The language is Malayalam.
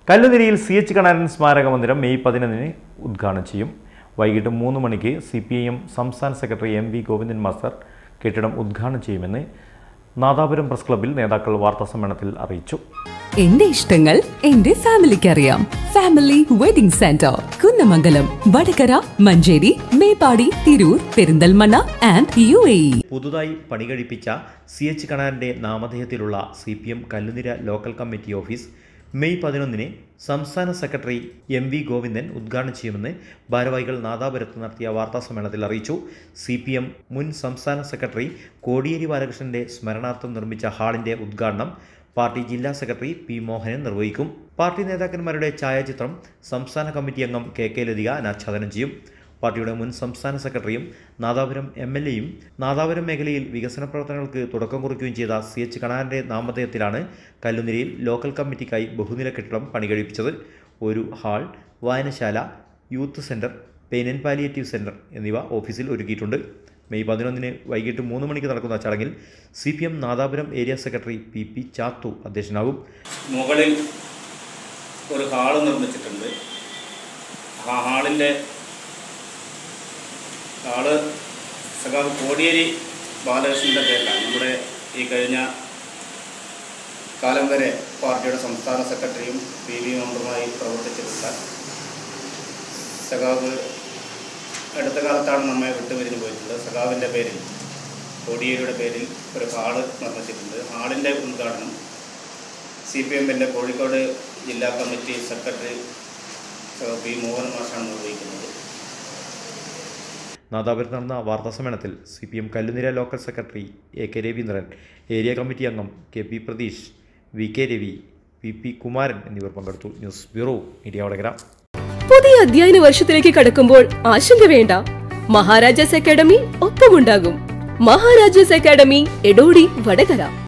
കല്ലുനിരിയിൽ സി എച്ച് കണാരൻ സ്മാരക മന്ദിരം മെയ് പതിനൊന്നിന് ഉദ്ഘാടനം ചെയ്യും വൈകിട്ട് മൂന്ന് മണിക്ക് സി പി ഐ എം സംസ്ഥാന secretary M V Govindan master കെട്ടിടം ഉദ്ഘാടനം ചെയ്യുമെന്ന് നാദാപുരം പ്രസ് ക്ലബ്ബിൽ നേതാക്കൾ വാർത്താസമ്മേളനത്തിൽ അറിയിച്ചു എന്റെ ഇഷ്ടങ്ങൾ എന്റെ ഫാമിലിക്ക് അറിയാം family wedding centre Kunnamangalam Vadakara Manjeri Meppadi Tirur Perinthalmanna and U A പുതുതായി പണി കഴിപ്പിച്ച സി എച്ച് കണാരൻ്റെ നാമധേയത്തിലുള്ള C P M Kallunira local committee office May പതിനൊന്നിന് സംസ്ഥാന സെക്രട്ടറി എം വി ഗോവിന്ദൻ ഉദ്ഘാടനം ചെയ്യുമെന്ന് ഭാരവാഹികൾ നാദാപുരത്ത് നടത്തിയ വാർത്താസമ്മേളനത്തിൽ അറിയിച്ചു സി പി എം മുൻ സംസ്ഥാന സെക്രട്ടറി കോടിയേരി ബാലകൃഷ്ണന്റെ സ്മരണാർത്ഥം നിർമ്മിച്ച ഹാളിന്റെ ഉദ്ഘാടനം പാർട്ടി ജില്ലാ സെക്രട്ടറി പി മോഹനൻ നിർവഹിക്കും പാർട്ടി നേതാക്കന്മാരുടെ ഛായാചിത്രം സംസ്ഥാന കമ്മിറ്റി അംഗം കെ കെ ലതിക അനാച്ഛാദനം ചെയ്യും പാർട്ടിയുടെ മുൻ സംസ്ഥാന സെക്രട്ടറിയും നാദാപുരം എം എൽ എയും നാദാപുരം മേഖലയിൽ വികസന പ്രവർത്തനങ്ങൾക്ക് തുടക്കം കുറിക്കുകയും ചെയ്ത സി എച്ച് കണാരൻ്റെ നാമധേയത്തിലാണ് കല്ലുനിരയിൽ ലോക്കൽ കമ്മിറ്റിക്കായി ബഹുനില കെട്ടിടം പണികഴിപ്പിച്ചത് ഒരു ഹാൾ വായനശാല youth centre pain and palliative centre എന്നിവ ഓഫീസിൽ ഒരുക്കിയിട്ടുണ്ട് മെയ് പതിനൊന്നിന് വൈകിട്ട് മൂന്ന് മണിക്ക് നടക്കുന്ന ചടങ്ങിൽ C P M Nadapuram area secretary P P Chathu അധ്യക്ഷനാകും മുകളിൽ ഒരു ഹാള് നിർമ്മിച്ചിട്ടുണ്ട് ആ ഹാളിൻ്റെ ഹാള് സഖാവ് കോടിയേരി ബാലകൃഷ്ണൻ്റെ പേരിലാണ് നമ്മുടെ ഈ കഴിഞ്ഞ കാലം വരെ പാർട്ടിയുടെ സംസ്ഥാന സെക്രട്ടറിയും പി വി മെമ്പറുമായി പ്രവർത്തിച്ചിട്ടുള്ള സഖാവ് അടുത്ത കാലത്താണ് നമ്മെ വിട്ടുപിരിഞ്ഞു പോയിട്ടുള്ളത് സഖാവിൻ്റെ പേരിൽ കോടിയേരിയുടെ പേരിൽ ഒരു ഹാള് നിർമ്മിച്ചിട്ടുണ്ട് ഹാളിൻ്റെ ഉദ്ഘാടനം സി പി എമ്മിൻ്റെ കോഴിക്കോട് ജില്ലാ കമ്മിറ്റി സെക്രട്ടറി സഹ പി മോഹൻ മാഷാണ് നിർവഹിക്കുന്നത് നാദാപുരത്ത് നടന്ന വാർത്താസമ്മേളനത്തിൽ C P M Kallunira local secretary A K Raveendran area committee അംഗം K P Pratheesh V K Ravi P P Kumaran എന്നിവർ പങ്കെടുത്തു ന്യൂസ് ബ്യൂറോ മീഡിയ വടകര പുതിയ അധ്യയന വർഷത്തിലേക്ക് കടക്കുമ്പോൾ ആശങ്ക വേണ്ട മഹാരാജാസ് അക്കാഡമി ഒപ്പമുണ്ടാകും മഹാരാജാസ് അക്കാഡമി എടോടി വടകര